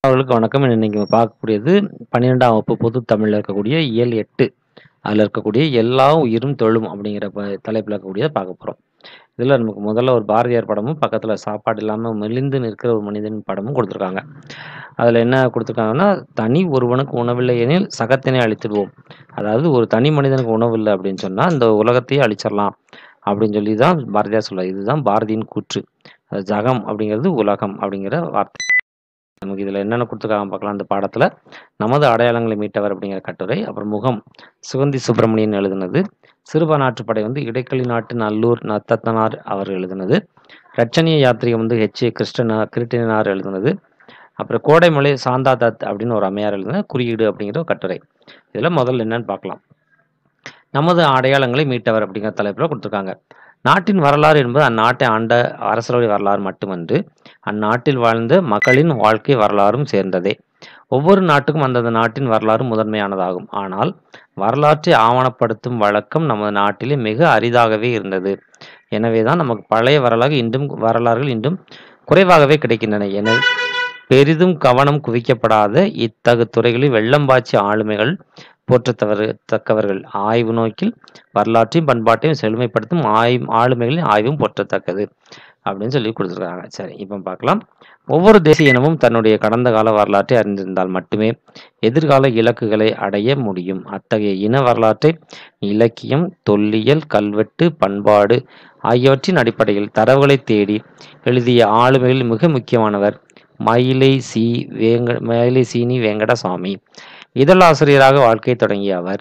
அவர்களுக்கு வணக்கம். இன்னைக்கு நம்ம பார்க்கக்கூடியது 12ஆம் வகுப்பு பொதுத் தமிழ்ல இருக்கக்கூடிய இயல் 8. அதுல இருக்கக்கூடிய எல்லா உயிரும் தொழும் அப்படிங்கிற ப தலைப்புல இருக்கக்கூடியத பார்க்க போறோம். இதுல நமக்கு முதல்ல ஒரு பாரதியார் படமும், பக்கத்துல சாப்பாடு இல்லாம மெலிந்து நிற்கிற ஒரு மனிதன் படமும் குடுத்திருக்காங்க. அதுல என்ன குடுத்திருக்காங்கன்னா, "தனி ஒருவனுக்கு உணவில்லை எனில் சகத்தினை அழித்திடுவோம்." அதாவது ஒரு தனி மனிதனுக்கு உணவு இல்ல அப்படின்னு சொன்னா, இந்த உலகத்தையே அழிச்சிரலாம் அப்படின்னு சொல்லி தான் பாரதியார் சொல்றார். இதுதான் பாரதியின் கூற்று. அது ஜகம் அப்படிங்கிறது உலகம் அப்படிங்கிற வார்த்தை. நமக்கு இதுல என்னென்ன குடுத்திருக்காங்க பார்க்கலாம் இந்த பாடத்துல. "நமது அடையாளங்களை மீட்டவர்" அப்படிங்கிற கட்டுரை. அப்புறம் "முகம்" சுகந்தி சுப்பிரமணியன் எழுதினது. "சிறுபான்றாற்றுப்படை" வந்து இடைக்கழி நாட்டு நல்லூர் நத்தத்தனார் அவர் எழுதினது. "இரட்சணிய யாத்திரிகம்" வந்து எச். ஏ. கிருஷ்ணனா கிருட்டிணனார் எழுதினது. அப்புறம் "கோடைமலை" சாந்தா தத் அப்படின்னு ஒரு அம்மையார் எழுதின குறியீடு அப்படிங்கிற ஒரு கட்டுரை. இதுல முதல்ல என்னன்னு பார்க்கலாம். "நமது அடையாளங்களை மீட்டவர்" அப்படிங்கிற தலைப்புல குடுத்திருக்காங்க. நாட்டின் வரலாறு என்பது அந்நாட்டை ஆண்ட அரசர்களுடைய வரலாறு மட்டுமன்று, அந்நாட்டில் வாழ்ந்த மக்களின் வாழ்க்கை வரலாறும் சேர்ந்ததே. ஒவ்வொரு நாட்டுக்கும் அந்தந்த நாட்டின் வரலாறு முதன்மையானதாகும். ஆனால், வரலாற்றை ஆவணப்படுத்தும் வழக்கம் நமது நாட்டிலே மிக அரிதாகவே இருந்தது. எனவேதான் நமக்கு பழைய வரலாறு இன்றும் வரலாறுகள் இன்றும் குறைவாகவே கிடைக்கின்றன. எனவே, பெரிதும் கவனம் குவிக்கப்படாத இத்தகு துறைகளில் வெள்ளம் பாய்ச்சிய ஆளுமைகள் போற்றத்தவரு தக்கவர்கள். ஆய்வு நோக்கில் வரலாற்றையும், பண்பாட்டையும் செழுமைப்படுத்தும் ஆய் ஆளுமைகளின் ஆய்வும் போற்றத்தக்கது. அப்படின்னு சொல்லி குடுத்திருக்காங்க. சரி, இப்ப பார்க்கலாம். ஒவ்வொரு தேசிய இனமும் தன்னுடைய கடந்த கால வரலாற்றை அறிந்திருந்தால் மட்டுமே எதிர்கால இலக்குகளை அடைய முடியும். அத்தகைய இன வரலாற்றை இலக்கியம், தொல்லியல், கல்வெட்டு, பண்பாடு ஆகியவற்றின் அடிப்படையில் தரவுகளைத் தேடி எழுதிய ஆளுமைகளில் மிக முக்கியமானவர் மயிலை சி. வேங்க மயிலை சீனி வேங்கடசாமி. இதழாசிரியராக வாழ்க்கை தொடங்கிய அவர்,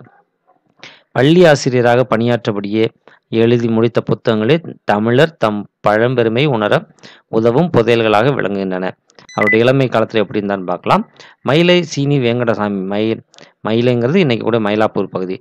பள்ளி ஆசிரியராக பணியாற்றியபடியே எழுதி முடித்த புத்தகங்களே தமிழர் தம் பழம்பெருமையை உணர உதவும் புதையல்களாக விளங்குகின்றன. அவருடைய இளமை காலத்துல எப்படி இருந்தார்ன்னு பார்க்கலாம். மயிலை சீனி வேங்கடசாமி மை மயிலைங்கிறது இன்னைக்கு கூட மயிலாப்பூர் பகுதி.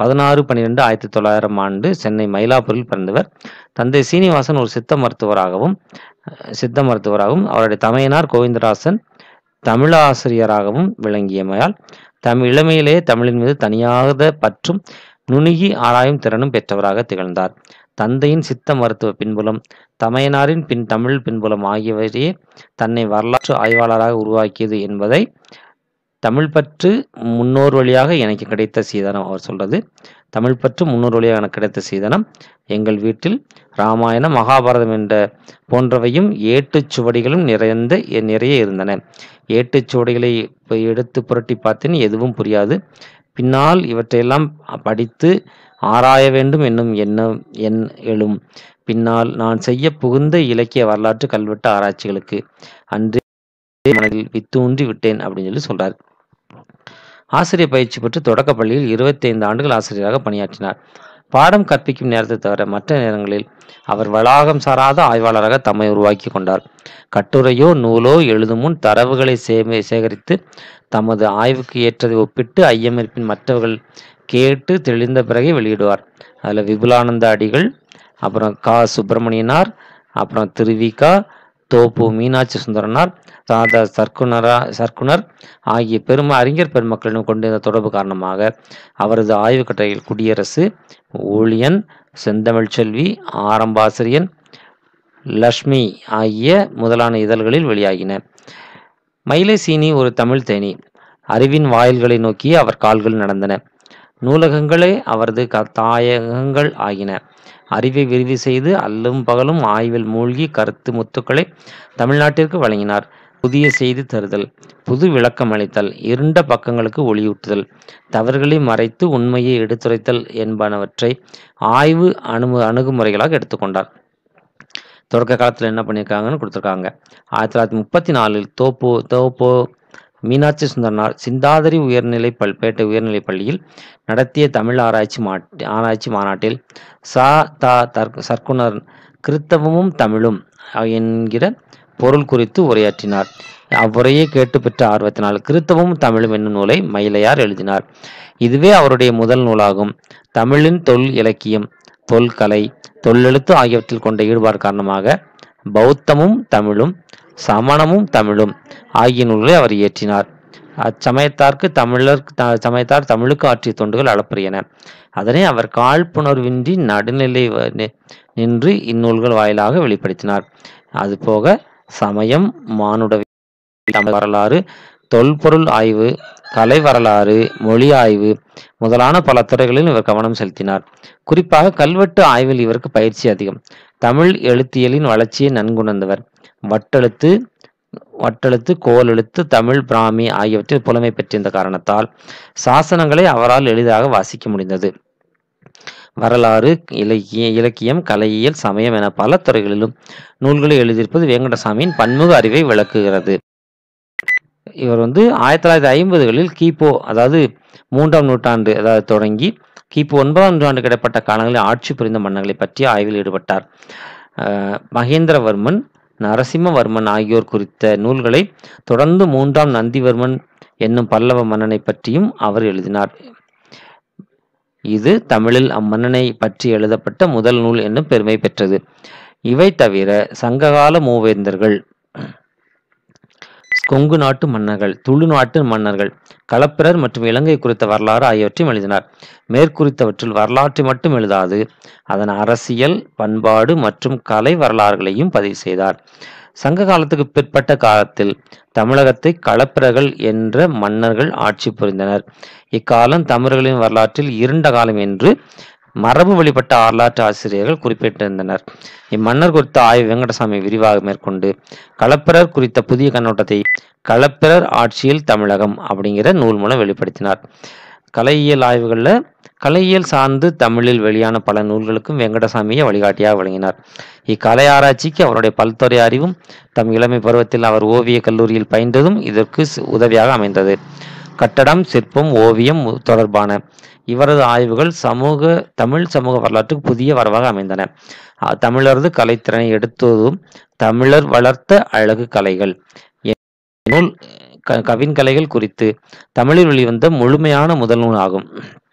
16-12-1900 ஆண்டு சென்னை மயிலாப்பூரில் பிறந்தவர். தந்தை சீனிவாசன் ஒரு சித்த மருத்துவராகவும் சித்த மருத்துவராகவும், அவருடைய தமையனார் கோவிந்தராசன் தமிழாசிரியராகவும் விளங்கியமையால், தம் இளமையிலேயே தமிழின் மீது தணியாத பற்றும், நுணுகி ஆராயும் திறனும் பெற்றவராக திகழ்ந்தார். தந்தையின் சித்த மருத்துவ பின்புலம், தமையனாரின் பின் தமிழ் பின்புலம் ஆகியவையே தன்னை வரலாற்று ஆய்வாளராக உருவாக்கியது என்பதை தமிழ்ப்பற்று முன்னோர் வழியாக எனக்கு கிடைத்த சீதனம் அவர் சொல்றது. தமிழ்ப்பற்று முன்னோர் வழியாக எனக்கு கிடைத்த சீதனம். எங்கள் வீட்டில் இராமாயணம், மகாபாரதம் என்ற போன்றவையும் ஏட்டுச் சுவடிகளும் நிறைந்த நிறைய இருந்தன. ஏட்டுச் சுவடிகளை எடுத்து புரட்டிப் பார்த்தேன். எதுவும் புரியாது. பின்னால் இவற்றையெல்லாம் படித்து ஆராய வேண்டும் என்னும் எண்ணம் என் எழும். பின்னால் நான் செய்யப் புகுந்த இலக்கிய வரலாற்று கல்வெட்டு ஆராய்ச்சிகளுக்கு அன்றே மனதில் வித்தூன்றி விட்டேன் அப்படின்னு சொல்லி சொல்றார். ஆசிரியர் பயிற்சி பெற்று தொடக்கப் பள்ளியில் 25 ஆண்டுகள் ஆசிரியராக பணியாற்றினார். பாடம் கற்பிக்கும் நேரத்தைத் தவிர மற்ற நேரங்களில் அவர் வளாகம் சாராத ஆய்வாளராக தம்மை உருவாக்கிக் கொண்டார். கட்டுரையோ, நூலோ எழுதும் முன் தரவுகளை சேமி சேகரித்து தமது ஆய்வுக்கு ஏற்றதை ஒப்பிட்டு ஐயமிருப்பின் மற்றவர்கள் கேட்டு தெளிந்த பிறகே வெளியிடுவார். அதுல விபுலானந்த அடிகள், அப்புறம் கா. சுப்பிரமணியனார், அப்புறம் திரு. வி. க. தோப்பு மீனாட்சி சுந்தரனார், சா. த. சர்க்குணரா சர்க்குணர் ஆகிய பெரும் அறிஞர் பெருமக்களிடம் கொண்டிருந்த தொடர்பு காரணமாக அவரது ஆய்வுக் கட்டுரைகள் குடியரசு, ஊழியன், செந்தமிழ்ச் செல்வி, ஆரம்பாசிரியன், லக்ஷ்மி ஆகிய முதலான இதழ்களில் வெளியாகின. மயிலை சீனி ஒரு தமிழ்த் தேனீ. அறிவின் வாயில்களை நோக்கியே அவர் கால்கள் நடந்தன. நூலகங்களே அவரது தாயகங்கள் ஆகின. அறிவை விரிவு செய்து அல்லும் பகலும் ஆய்வில் மூழ்கி கருத்து முத்துக்களை தமிழ்நாட்டிற்கு வழங்கினார். புதிய செய்தி தருதல், புது விளக்கம் அளித்தல், இருண்ட பக்கங்களுக்கு ஒளியூட்டுதல், தவறுகளை மறைத்து உண்மையை எடுத்துரைத்தல் என்பனவற்றை ஆய்வு அணு அணுகுமுறைகளாக எடுத்துக் கொண்டார். தொடக்க காலத்துல என்ன பண்ணியிருக்காங்கன்னு குடுத்திருக்காங்க. 1934ல் தோப்போ தோப்போ மீனாட்சி சுந்தரனார் சிந்தாதிரி உயர்நிலைப் பள் பேட்டை உயர்நிலைப் பள்ளியில் நடத்திய தமிழ் ஆராய்ச்சி மாட் ஆராய்ச்சி மாநாட்டில் ச. த. சர்க்குணர் "கிறித்தவமும் தமிழும்" என்கிற பொருள் குறித்து உரையாற்றினார். அவ்வுரையை கேட்டுப் பெற்ற ஆர்வத்தினால் "கிறித்தவமும் தமிழும்" என்னும் நூலை மயிலையார் எழுதினார். இதுவே அவருடைய முதல் நூலாகும். தமிழின் தொல் இலக்கியம், தொல்கலை, தொல்லெழுத்து ஆகியவற்றில் கொண்ட ஈடுபாடு காரணமாக "பௌத்தமும் தமிழும்", "சமணமும் தமிழும்" ஆகிய நூல்களை அவர் இயற்றினார். அச்சமயத்தார்க்கு தமிழர் சமயத்தார் தமிழுக்கு ஆற்றிய தொண்டுகள் அளப்பரியன. அதனை அவர் காழ்ப்புணர்வின்றி நடுநிலை நின்று இந்நூல்கள் வாயிலாக வெளிப்படுத்தினார். அதுபோக சமயம், மானுடவியல், தமிழ் வரலாறு, தொல்பொருள் ஆய்வு கலை வரலாறு மொழி ஆய்வு முதலான பல துறைகளில் இவர் கவனம் செலுத்தினார் குறிப்பாக கல்வெட்டு ஆய்வில் இவருக்கு பயிற்சி அதிகம் தமிழ் எழுத்தியலின் வளர்ச்சியை நன்குணர்ந்தவர் வட்டெழுத்து வட்டெழுத்து கோலெழுத்து தமிழ் பிராமி ஆகியவற்றில் புலமை பெற்றிருந்த காரணத்தால் சாசனங்களை அவரால் எளிதாக வாசிக்க முடிந்தது வரலாறு இலக்கிய இலக்கியம் கலையியல் சமயம் என பல துறைகளிலும் நூல்களை எழுதியிருப்பது வேங்கடசாமியின் பன்முக அறிவை விளக்குகிறது இவர் வந்து ஆயிரத்தி தொள்ளாயிரத்தி ஐம்பதுகளில் கிபோ அதாவது மூன்றாம் நூற்றாண்டு அதாவது தொடங்கி கிபி ஒன்பதாம் நூற்றாண்டு கிடைப்பட்ட காலங்களில் ஆட்சி புரிந்த மன்னர்களை பற்றி ஆய்வில் ஈடுபட்டார் அஹ் மகேந்திரவர்மன் நரசிம்மவர்மன் ஆகியோர் குறித்த நூல்களை தொடர்ந்து மூன்றாம் நந்திவர்மன் என்னும் பல்லவ மன்னனை பற்றியும் அவர் எழுதினார் இது தமிழில் அம்மன்னனை பற்றி எழுதப்பட்ட முதல் நூல் என்னும் பெருமை பெற்றது இவை தவிர சங்ககால மூவேந்தர்கள் கொங்கு நாட்டு மன்னர்கள் துளு நாட்டு மன்னர்கள் களப்பிரர் மற்றும் இலங்கை குறித்த வரலாறு ஆகியவற்றையும் எழுதினார் மேற்குறித்தவற்றில் வரலாற்றை மட்டும் எழுதாது அதன் அரசியல் பண்பாடு மற்றும் கலை வரலாறுகளையும் பதிவு செய்தார் சங்க காலத்துக்கு பிற்பட்ட காலத்தில் தமிழகத்தை களப்பிரர்கள் என்ற மன்னர்கள் ஆட்சி புரிந்தனர் இக்காலம் தமிழர்களின் வரலாற்றில் இருண்ட காலம் என்று மரபு வழிபட்ட வரலாற்று ஆசிரியர்கள் குறிப்பிட்டிருந்தனர் இம்மன்னர் குறித்த ஆய்வு வெங்கடசாமி விரிவாக மேற்கொண்டு களப்பிரர் குறித்த புதிய கண்ணோட்டத்தை களப்பிரர் ஆட்சியில் தமிழகம் அப்படிங்கிற நூல் மூலம் வெளிப்படுத்தினார் கலையியல் ஆய்வுகளில் கலையியல் சார்ந்து தமிழில் வெளியான பல நூல்களுக்கும் வெங்கடசாமியை வழிகாட்டியாக வழங்கினார் இக்கலை ஆராய்ச்சிக்கு அவருடைய பல்துறை அறிவும் தம் இளமை பருவத்தில் அவர் ஓவிய கல்லூரியில் பயின்றதும் இதற்கு ஸ்- உதவியாக அமைந்தது கட்டடம் சிற்பம் ஓவியம் தொடர்பான இவரது ஆய்வுகள் சமூக தமிழ் சமூக வரலாற்றுக்கு புதிய வரவாக அமைந்தன அ- தமிழரது கலைத்திறனை எடுத்ததும் தமிழர் வளர்த்த அழகு கலைகள் என் நூல் க- கவின்கலைகள் குறித்து தமிழில் வெளிவந்த முழுமையான முதல் நூல் ஆகும்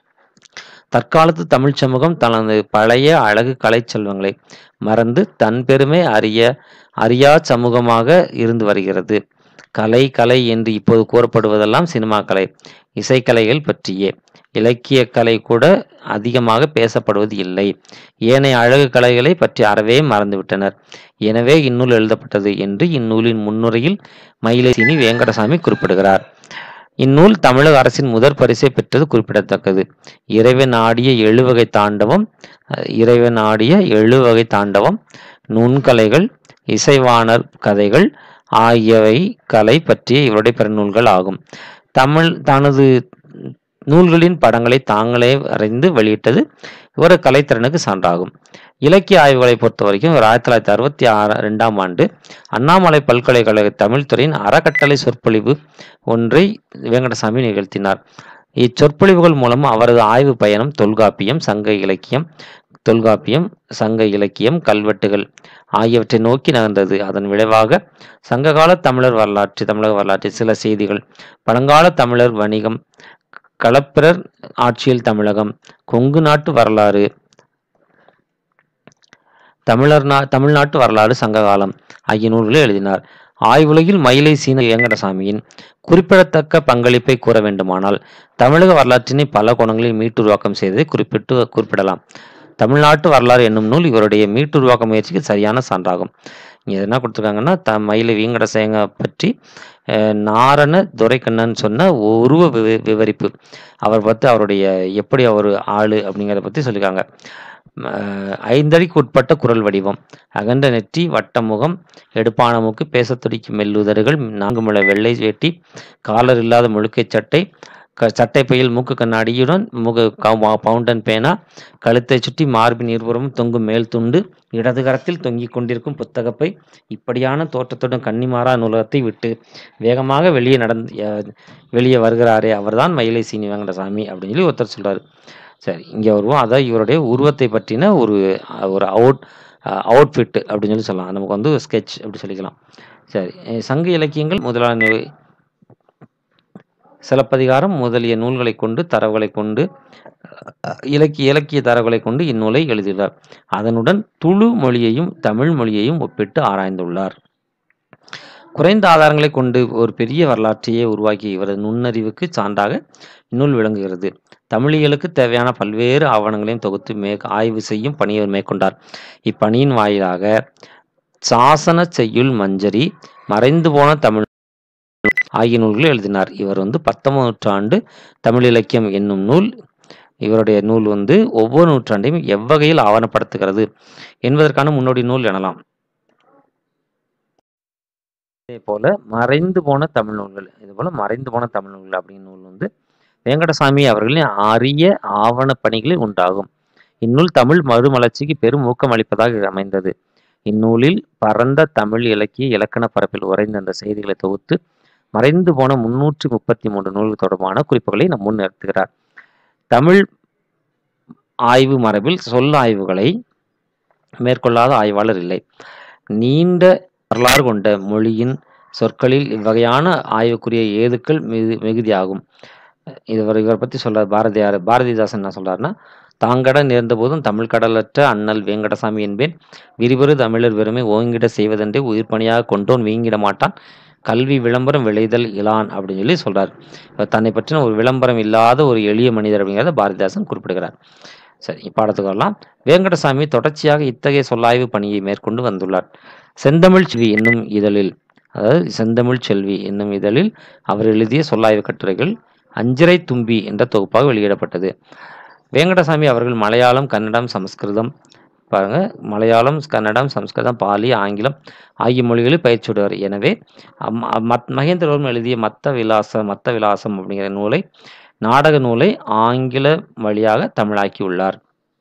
தற்காலத்து தமிழ்ச் சமூகம் தனது பழைய அழகு கலைச் செல்வங்களை மறந்து தன் பெருமை அறிய அறியா சமூகமாக இருந்து வருகிறது கலை கலை என்று இப்போது கூறப்படுவதெல்லாம் சினிமா கலை இசைக்கலைகள் பற்றியே இலக்கிய கலை கூட அதிகமாக பேசப்படுவது இல்லை ஏனைய அழகு கலைகளை பற்றி அறவே மறந்துவிட்டனர் எனவே இந்நூல் எழுதப்பட்டது என்று இந்நூலின் முன்னுரையில் மயிலசினி வேங்கடசாமி குறிப்பிடுகிறார் இந்நூல் தமிழக அரசின் முதற் பரிசை பெற்றது குறிப்பிடத்தக்கது இறைவன் ஆடிய எழுவகை தாண்டவம் அஹ், இறைவன் ஆடிய எழுவகை தாண்டவம் நுண்கலைகள் இசைவாணர் கதைகள் ஆகியவை கலை பற்றிய இவருடைய பிறநூல்கள் ஆகும் தமிழ் தனது நூல்களின் படங்களை தாங்களே வரைந்து வெளியிட்டது இவரது கலைத்திறனுக்கு சான்றாகும் இலக்கிய ஆய்வுகளை பொறுத்த வரைக்கும் இவர் ஆயிரத்தி தொள்ளாயிரத்தி அறுபத்தி ஆறு ரெண்டாம் ஆண்டு அண்ணாமலை பல்கலைக்கழக தமிழ்துறையின் அறக்கட்டளை சொற்பொழிவு ஒன்றை வெங்கடசாமி நிகழ்த்தினார் இச்சொற்பொழிவுகள் மூலம் அவரது ஆய்வு பயணம் தொல்காப்பியம் சங்க இலக்கியம் தொல்காப்பியம் சங்க இலக்கியம் கல்வெட்டுகள் ஆகியவற்றை நோக்கி நகர்ந்தது அதன் விளைவாக சங்ககால தமிழர் வரலாற்று தமிழக வரலாற்று சில செய்திகள் பழங்கால தமிழர் வணிகம் களப்பிரர் ஆட்சியில் தமிழகம் கொங்கு நாட்டு வரலாறு தமிழர் நா தமிழ்நாட்டு வரலாறு சங்ககாலம் ஆகிய நூல்களை எழுதினார் ஆய்வுலகில் மயிலை சீன வெங்கடசாமியின் குறிப்பிடத்தக்க பங்களிப்பை கூற வேண்டுமானால் தமிழக வரலாற்றினை பல கோணங்களில் மீட்டுருவாக்கம் செய்ததை குறிப்பிட்டு குறிப்பிடலாம் தமிழ்நாட்டு வரலாறு என்னும் நூல் இவருடைய மீட்டுருவாக்க முயற்சிக்கு சரியான சான்றாகும் இங்கே என்ன கொடுத்துருக்காங்கன்னா த மயிலை வீங்கடசேங்க பற்றி அஹ், நாரண துரைக்கண்ணன் சொன்ன உருவ விவ விவரிப்பு அவர் பற்றி அவருடைய எப்படி அவர் ஆளு அப்படிங்கிறத பற்றி சொல்லியிருக்காங்க அஹ், ஐந்தடிக்கு உட்பட்ட குரல் வடிவம் அகண்ட நெற்றி வட்டமுகம் எடுப்பான மூக்கு பேசத் துடிக்கும் மெல்லுதடுகள் நான்கு முளை வெள்ளை வேட்டி காலர் இல்லாத முழுக்கைச் சட்டை க சட்டை பையில் மூக்கு கண்ணாடியுடன் முக கவு- பவுண்டன் பேனா கழுத்தை சுற்றி மார்பின் இருபுறம் தொங்கும் மேல் துண்டு இடது கரத்தில் தொங்கிக் கொண்டிருக்கும் புத்தகப்பை இப்படியான தோற்றத்துடன் கன்னிமாரா நூலகத்தை விட்டு வேகமாக வெளியே நடந்து அஹ், வெளியே வருகிறாரே அவர்தான் மயிலை சீனி வெங்கடசாமி அப்படின்னு சொல்லி ஒருத்தர் சொல்றாரு சரி இங்கே வருவோம் அதான் இவருடைய உருவத்தை பற்றின ஒரு அஹ், ஒரு அவுட் அவுட்ஃபிட் அப்படின்னு சொல்லி சொல்லலாம் நமக்கு வந்து ஸ்கெட்ச் அப்படி சொல்லிக்கலாம் சரி அஹ், சங்க இலக்கியங்கள் முதலான நிலை- சிலப்பதிகாரம் முதலிய நூல்களை கொண்டு தரவுகளை கொண்டு அஹ், இலக்கிய இலக்கிய தரவுகளை கொண்டு இந்நூலை எழுதியுள்ளார் அதனுடன் துளு மொழியையும் தமிழ் மொழியையும் ஒப்பிட்டு ஆராய்ந்துள்ளார் குறைந்த ஆதாரங்களை கொண்டு ஒரு பெரிய வரலாற்றையே உருவாக்கிய இவரது நுண்ணறிவுக்கு சான்றாக இந்நூல் விளங்குகிறது தமிழியலுக்கு தேவையான பல்வேறு ஆவணங்களையும் தொகுத்து மே ஆய்வு செய்யும் பணியை அவர் மேற்கொண்டார் இப்பணியின் வாயிலாக சாசன செய்யுள் மஞ்சரி மறைந்து போன தமிழ் ஆகிய நூல்களை எழுதினார் இவர் வந்து பத்தொன்பதாம் நூற்றாண்டு தமிழ் இலக்கியம் என்னும் நூல் இவருடைய நூல் வந்து ஒவ்வொரு நூற்றாண்டையும் எவ்வகையில் ஆவணப்படுத்துகிறது என்பதற்கான முன்னோடி நூல் எனலாம் இதே போல மறைந்து போன தமிழ் நூல்கள் இது போல மறைந்து போன தமிழ் நூல்கள் அப்படிங்கிற நூல் வந்து வேங்கடசாமி அவர்களின் அரிய ஆவண பணிகளில் உண்டாகும் இந்நூல் தமிழ் மறுமலர்ச்சிக்கு பெரும் ஊக்கம் அளிப்பதாக அமைந்தது இந்நூலில் பரந்த தமிழ் இலக்கிய இலக்கண பரப்பில் உறைந்த அந்த செய்திகளை தொகுத்து மறைந்து போன முன்னூற்றி முப்பத்தி மூன்று நூல்கள் தொடர்பான குறிப்புகளை நம் முன் நிறுத்துகிறார் தமிழ் ஆய்வு மரபில் சொல் ஆய்வுகளை மேற்கொள்ளாத ஆய்வாளர் இல்லை நீண்ட வரலாறு கொண்ட மொழியின் சொற்களில் இவ்வகையான ஆய்வுக்குரிய ஏதுக்கள் மிகு மிகுதியாகும் இவர் இவரை பற்றி சொல்றார் பாரதியார் பாரதிதாசன் என்ன சொல்றாருன்னா தாங்கட நேர்ந்த போதும் தமிழ் கடலற்ற அண்ணல் வேங்கடசாமி என்பேன் விரிபெறு தமிழர் வெறுமை ஓங்கிட செய்வதென்றே உயிர் பணியாக கொண்டோன் வீங்கிட மாட்டான் கல்வி விளம்பரம் விளைதல் இலான் அப்படின்னு சொல்லி சொல்றார் இவர் தன்னை பற்றின ஒரு விளம்பரம் இல்லாத ஒரு எளிய மனிதர் அப்படிங்கிறத பாரதிதாசன் குறிப்பிடுகிறார் சரி பாடத்துக்கு வரலாம் வேங்கடசாமி தொடர்ச்சியாக இத்தகைய சொல்லாய்வு பணியை மேற்கொண்டு வந்துள்ளார் செந்தமிழ் செல்வி என்னும் இதழில் அதாவது செந்தமிழ் செல்வி என்னும் இதழில் அவர் எழுதிய சொல்லாய்வு கட்டுரைகள் அஞ்சரை தும்பி என்ற தொகுப்பாக வெளியிடப்பட்டது வேங்கடசாமி அவர்கள் மலையாளம் கன்னடம் சமஸ்கிருதம் பாருங்க மலையாளம் கன்னடம் சமஸ்கிருதம் பாலி ஆங்கிலம் ஆகிய மொழிகளில் பயிற்சியுடையவர் எனவே அம்- அம்- மத் மகேந்திரவர்மன் எழுதிய மத்த விலாசம் மத்த விலாசம் அப்படிங்கிற நூலை நாடக நூலை ஆங்கில வழியாக தமிழாக்கியுள்ளார்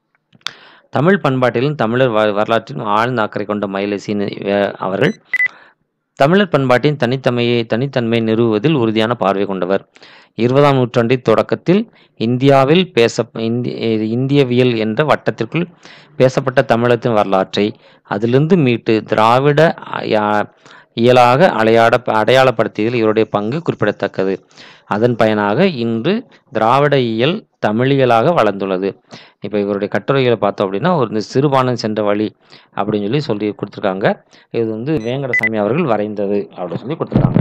தமிழ் பண்பாட்டிலும் தமிழர் வ- வரலாற்றிலும் ஆழ்ந்த அக்கறை கொண்ட மயிலசீன் அவர்கள் தமிழர் பண்பாட்டின் தனித்தன்மையை தனித்தன்மையை நிறுவுவதில் உறுதியான பார்வை கொண்டவர் இருபதாம் நூற்றாண்டின் தொடக்கத்தில் இந்தியாவில் பேச இந்தி இந்தியவியல் என்ற வட்டத்திற்குள் பேசப்பட்ட தமிழகத்தின் வரலாற்றை அதிலிருந்து மீட்டு திராவிட அ- இயலாக அடையாட அடையாளப்படுத்தியதில் இவருடைய பங்கு குறிப்பிடத்தக்கது அதன் பயனாக இன்று திராவிட இயல் தமிழியலாக வளர்ந்துள்ளது இப்போ இவருடைய கட்டுரைகளை பார்த்தோம் அப்படின்னா ஒரு இந்த சிறுபானன் சென்ற வழி அப்படின்னு சொல்லி சொல்லி கொடுத்துருக்காங்க இது வந்து வேங்கடசாமி அவர்கள் வரைந்தது அப்படின்னு சொல்லி கொடுத்துருக்காங்க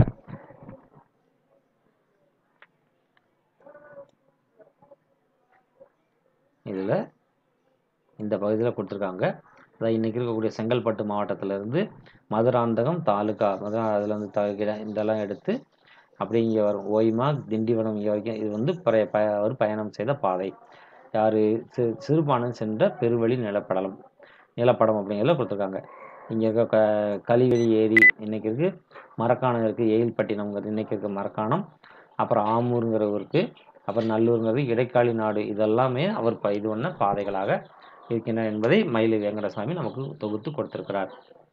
இதில் இந்த பகுதியில் கொடுத்துருக்காங்க அதாவது இன்னைக்கு இருக்கக்கூடிய செங்கல்பட்டு மாவட்டத்திலேருந்து மதுராந்தகம் தாலுகா மதுரா அதில் வந்து தாலுகா இதெல்லாம் எடுத்து அப்படி இங்கே வரும் ஓய்மா திண்டிவனம் இங்கே வரைக்கும் இது வந்து பய ப அவர் பயணம் செய்த பாதை யார் சி சிறுபானன் சென்ற பெருவழி நிலப்படலம் நிலப்படம் அப்படிங்கிறத கொடுத்துருக்காங்க இங்கே இருக்க க கலிவெளி ஏரி இன்னைக்கு இருக்குது மரக்காணம் இருக்குது எயில்பட்டினம்ங்கிறது இன்னைக்கு இருக்க மரக்காணம் அப்புறம் ஆமூருங்கிற ஊருக்கு அப்புறம் நல்லூருங்கிறது இடைக்காலி நாடு இதெல்லாமே அவர் ப இது பண்ண பாதைகளாக இருக்கின்றன என்பதை மயிலை வெங்கடசாமி நமக்கு தொகுத்து கொடுத்திருக்கிறார்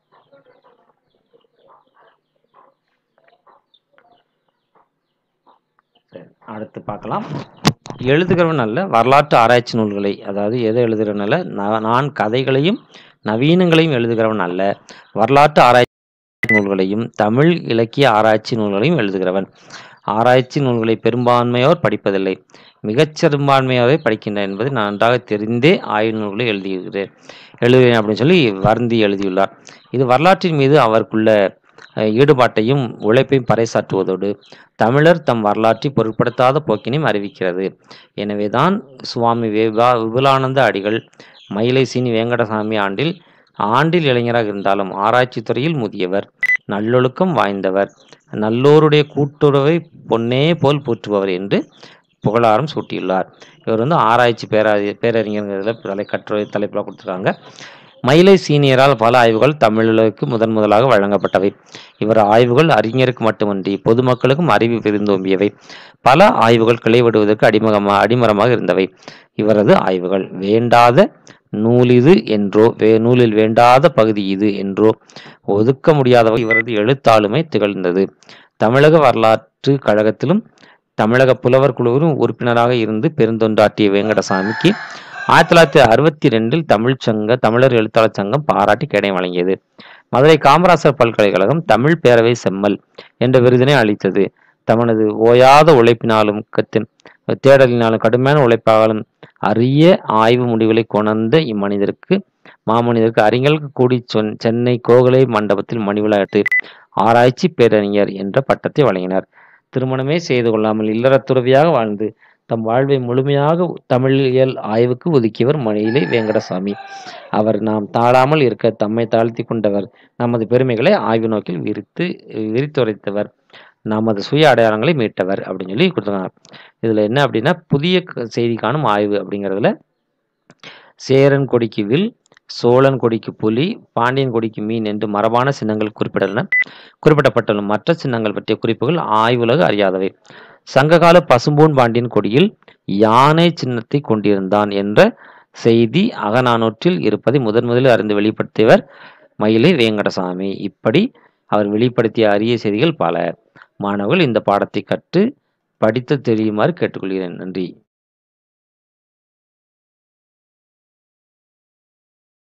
சரி அடுத்து பார்க்கலாம் எழுதுகிறவன் அல்ல வரலாற்று ஆராய்ச்சி நூல்களை அதாவது எதை எழுதுகிறவன் அல்ல நான் நான் கதைகளையும் நவீனங்களையும் எழுதுகிறவன் அல்ல வரலாற்று ஆராய்ச்சி நூல்களையும் தமிழ் இலக்கிய ஆராய்ச்சி நூல்களையும் எழுதுகிறவன் ஆராய்ச்சி நூல்களை பெரும்பான்மையோர் படிப்பதில்லை மிகச் சிறுபான்மையோரை படிக்கின்றனர் என்பதை நான் நன்றாக தெரிந்தே ஆய்வு நூல்களை எழுதியிருக்கிறேன் எழுதுகிறேன் அப்படின்னு சொல்லி வருந்தி எழுதியுள்ளார் இது வரலாற்றின் மீது அவருக்குள்ள அஹ், ஈடுபாட்டையும் உழைப்பையும் பறைசாற்றுவதோடு தமிழர் தம் வரலாற்றை பொருட்படுத்தாத போக்கினையும் அறிவிக்கிறது எனவேதான் சுவாமி விபா விபுலானந்த அடிகள் மயிலை சீனி வேங்கடசாமி ஆண்டில் ஆண்டில் இளைஞராக இருந்தாலும் ஆராய்ச்சி துறையில் முதியவர் நல்லொழுக்கம் வாய்ந்தவர் நல்லோருடைய கூட்டுறவை பொன்னே போல் போற்றுபவர் என்று புகழாரம் சூட்டியுள்ளார் இவர் வந்து ஆராய்ச்சி பேராதி பேரறிஞர்ங்கிறதுல தலை கட்டுரை தலைப்பில் கொடுத்துருக்காங்க மயிலை சீனியரால் பல ஆய்வுகள் தமிழர்களுக்கு முதன் முதலாக வழங்கப்பட்டவை இவர் ஆய்வுகள் அறிஞருக்கு மட்டுமன்றி பொதுமக்களுக்கும் அறிவு விருந்தோம்பியவை பல ஆய்வுகள் கிளைவிடுவதற்கு அடிமகமாக அடிமரமாக இருந்தவை இவரது ஆய்வுகள் வேண்டாத நூல் இது என்றோ வே நூலில் வேண்டாத பகுதி இது என்றோ ஒதுக்க முடியாதவை இவரது எழுத்தாளுமை திகழ்ந்தது தமிழக வரலாற்று கழகத்திலும் தமிழக புலவர் குழுவிலும் உறுப்பினராக இருந்து பெருந்தொண்டாற்றிய வேங்கடசாமிக்கு ஆயிரத்தி தொள்ளாயிரத்தி அறுபத்தி ரெண்டில் தமிழ் சங்க தமிழர் எழுத்தாளர் சங்கம் பாராட்டி கேடயம் வழங்கியது மதுரை காமராசர் பல்கலைக்கழகம் தமிழ் பேரவை செம்மல் என்ற விருதினை அளித்தது தமது ஓயாத உழைப்பினாலும் கத்தின் தேடலினாலும் கடுமையான உழைப்பாலும் அரிய ஆய்வு முடிவுகளை கொணர்ந்த இம்மனிதருக்கு மாமனிதருக்கு அறிஞர்களுக்கு கூடி சொன் சென்னை கோகலை மண்டபத்தில் மணிவிழாட்டு ஆராய்ச்சி பேரறிஞர் என்ற பட்டத்தை வழங்கினார் திருமணமே செய்து கொள்ளாமல் இல்லறத்துறவியாக வாழ்ந்து தம் வாழ்வை முழுமையாக தமிழியல் ஆய்வுக்கு ஒதுக்கியவர் மணியிலை வேங்கடசாமி அவர் நாம் தாழாமல் இருக்க தம்மை தாழ்த்தி கொண்டவர் நமது பெருமைகளை ஆய்வு நோக்கில் விரித்து விரித்துரைத்தவர் நமது சுய அடையாளங்களை மீட்டவர் அப்படின்னு சொல்லி கொடுத்துருக்காங்க இதில் என்ன அப்படின்னா புதிய க- செய்தி காணும் ஆய்வு அப்படிங்கிறதுல சேரன் கொடிக்கு வில் சோழன் கொடிக்கு புலி பாண்டியன் கொடிக்கு மீன் என்று மரபான சின்னங்கள் குறிப்பிடன குறிப்பிடப்பட்டுள்ள மற்ற சின்னங்கள் பற்றிய குறிப்புகள் ஆய்வுலக அறியாதவை சங்ககால பசும்பொன் பாண்டியன் கொடியில் யானை சின்னத்தை கொண்டிருந்தான் என்ற செய்தி அகநானூற்றில் இருப்பதை முதன் முதலில் அறிந்து வெளிப்படுத்தியவர் மயிலை வேங்கடசாமி இப்படி அவர் வெளிப்படுத்திய அரிய செய்திகள் பல மாணவர்கள் இந்த பாடத்தை கற்று படித்து தெரியுமாறு கேட்டுக்கொள்கிறேன் நன்றி